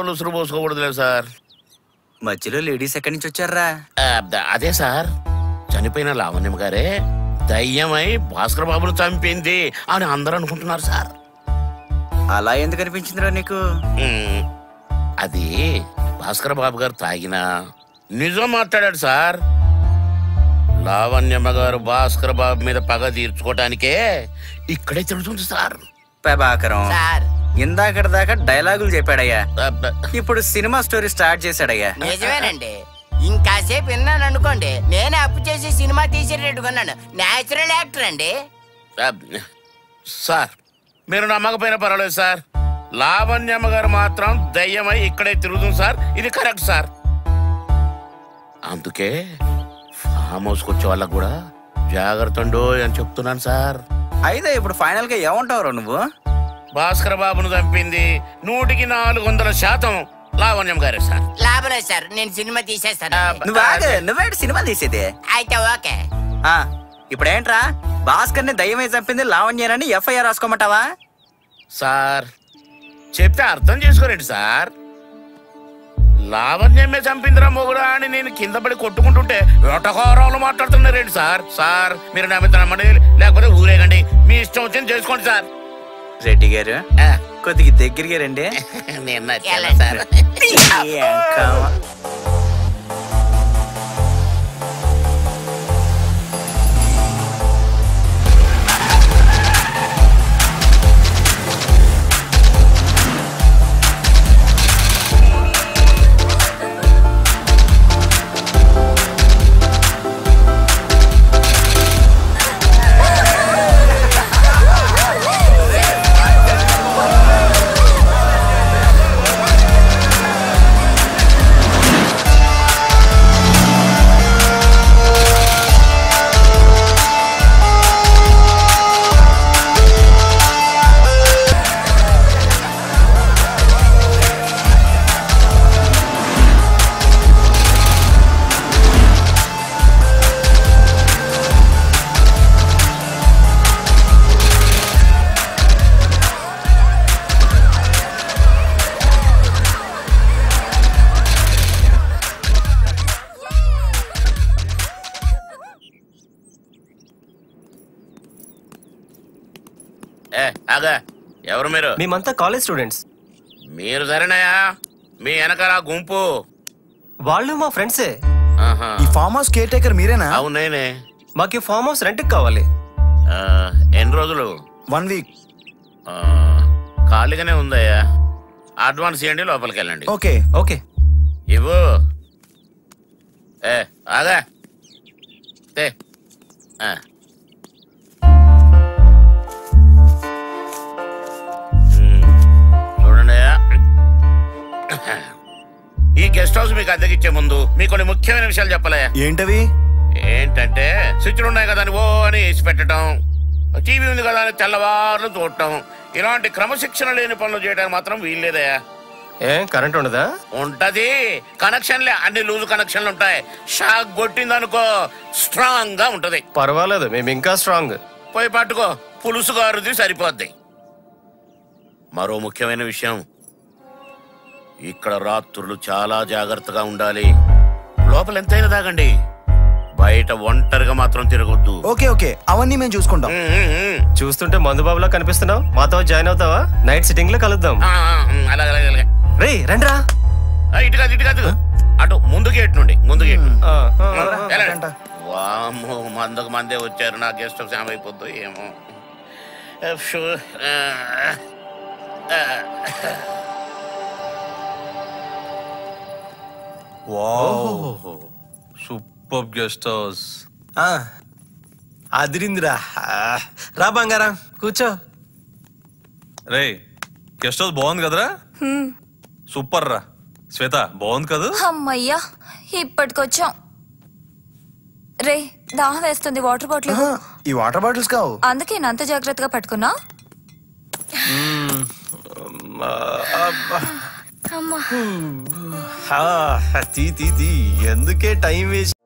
ఆడవాళ్ళు ఉసురు పోసుకోకూడదులే సార్ మధ్యలో లేడీస్ ఎక్కడి నుంచి వచ్చారా ఆ, ద- అదే సార్ చనిపోయిన లావణ్యం గారే దయ్యమై భాస్కర్ బాబును చంపింది అని అందరూ అనుకుంటున్నారు సార్ అలా ఎందుకు అనిపించిందిరా నీకు మ్మ్. అది భాస్కర్ బాబు గారు తాగినా నిజం మాట్లాడాడు సార్ లావణ్యమ్మ గారు భాస్కర్ బాబు మీద పగ తీర్చుకోవటానికే ఇక్కడే తిరుగుతుంది సార్ ప్రభాకరం సార్ ఇందాకటి దాకా డైలాగులు చెప్పాడయ్యా అబ్బ. ఇప్పుడు సినిమా స్టోరీ స్టార్ట్ చేశాడయ్యా నిజమేనండి ఇంకాసేపు విన్నాను అనుకోండి నేనే అప్పు చేసి సినిమా తీసేటట్టుకున్నాను నేచురల్ యాక్టర్ అండి అబ్. సార్ మీరు నమ్మకపోయినా పర్వాలేదు సార్ లావణ్యమ్మ గారు మాత్రం దయ్యమై ఇక్కడే తిరుగుతుంది సార్ ఇది కరెక్ట్ సార్ అందుకే ఫామ్ హౌస్కి వచ్చే వాళ్ళకు కూడా జాగ్రత్త ఉండో అని చెప్తున్నాను సార్ అయితే ఇప్పుడు ఫైనల్ గా ఏమంటావు నువ్వు భాస్కర్ బాబును చంపింది నూటికి నాలుగు వందల శాతం లావణ్యం గారే సార్ లాభం లేదు సార్ నేను సినిమా తీసేస్తాను నువ్వు ఆగు, నువ్వేంటి సినిమా తీసేది అయితే ఓకే ఆ, ఇప్పుడేంట్రా భాస్కర్ ని దయ్యమే చంపింది లావణ్యనని ఎఫ్ఐఆర్ రాసుకోమంటావా సార్ చెప్తే అర్థం చేసుకోరండి సార్ లావణ్యమే చంపిందిరా మొగుడా అని నేను కింద పడి కొట్టుకుంటుంటే వేటకారాలు మాట్లాడుతున్నారేంటి సార్ సార్ మీరు నమ్మితే నమ్మండి లేకపోతే ఊరేగండి మీ ఇష్టం వచ్చింది చేసుకోండి సార్ రెడ్డి గారు ఆ, కొద్దిగా దగ్గరికి రండి నేను నచ్చాను వెళ్ళండి. సార్ ఈ అంకమ్మ. ఏ ఆగా ఎవరు మీరు మేమంతా కాలేజ్ స్టూడెంట్స్ మీరు సరేనాయా మీ వెనకాల గుంపు వాళ్ళు మా ఫ్రెండ్సే ఆహా. ఈ ఫామ్ హౌస్ కేర్ టేకర్ మీరేనా అవును నేనే మాకు ఈ ఫామ్ హౌస్ రెంట్కి కావాలి ఆ, ఎన్ని రోజులు వన్ వీక్ ఆ, ఖాళీగానే ఉందయ్యా అడ్వాన్స్ ఇవ్వండి లోపలికి వెళ్ళండి ఓకే ఓకే ఇవ్వు ఏ ఆగా తే. ఆ. ఉమ్, చూడండి అయ్యా. ఈ గెస్ట్ హౌస్ మీకు అద్దెకిచ్చే ముందు మీకు కొన్ని ముఖ్యమైన విషయాలు చెప్పలే ఏంటవి ఏంటంటే స్విచ్లు ఉన్నాయి కదా అని ఓ అని వేసి పెట్టడం టీవీ ఉంది కదా అని తెల్లవారులు చూడటం ఇలాంటి క్రమశిక్షణ లేని పనులు చేయడానికి మాత్రం వీల్లేదయ్యా ఏ కరెంట్ ఉండదా ఉంటది కనెక్షన్లే అన్ని లూజ్ కనెక్షన్లు ఉంటాయి షాక్ కొట్టిందనుకో స్ట్రాంగ్ గా ఉంటది పర్వాలేదు మేము ఇంకా స్ట్రాంగ్ పోయి పట్టుకో పులుసు గారుది సరిపోద్ది మరో ముఖ్యమైన విషయం ఇక్కడ రాత్రులు చాలా జాగ్రత్తగా ఉండాలి లోపల ఎంతైనా తాగండి బయట ఒంటరిగా మాత్రం తిరగొద్దు ఓకే ఓకే అవన్నీ మేము చూసుకుంటాం ఉమ్, ఉమ్, ఉమ్. చూస్తుంటే మందు బాబులా కనిపిస్తున్నావు మాతో జాయిన్ అవుతావా నైట్ సిట్టింగ్ లో కలుద్దాం ఆ, ఆ, ఉమ్, అలాగే అలాగే అలాగే రే రండ్రా ఆ, ఇటు కాదు ఇటు కాదు అటు ముందు గేట్ నుండి ముందు గేట్ నుండి. ఆ, ఆ, ఆ. వెళ్ళండి. అటంట. వామ్మో మందకు మందే వచ్చారు నా గెస్ట్ హౌస్ ఏమైపోద్దో ఏమో షూ. ఆ, ఆ. సూపర్ గెస్ట్ హౌస్ ఆ, అదిరిందిరా ఆ, రా బంగారం కూర్చో రే గెస్ట్ హౌస్ బాగుంది కదరా సూపర్ రా శ్వేత బాగుంది కదా అమ్మయ్యా ఇప్పటికొచ్చాం రే దాహం వేస్తుంది వాటర్ బాటిల్ ఇవ్వు. ఆహా, ఈ వాటర్ బాటిల్స్ కావు అందుకే నేను అంత జాగ్రత్తగా పట్టుకున్నా ఆ, అబ్బా. ఆ, తీ తీ తీ ఎందుకే టైం వేస్ట్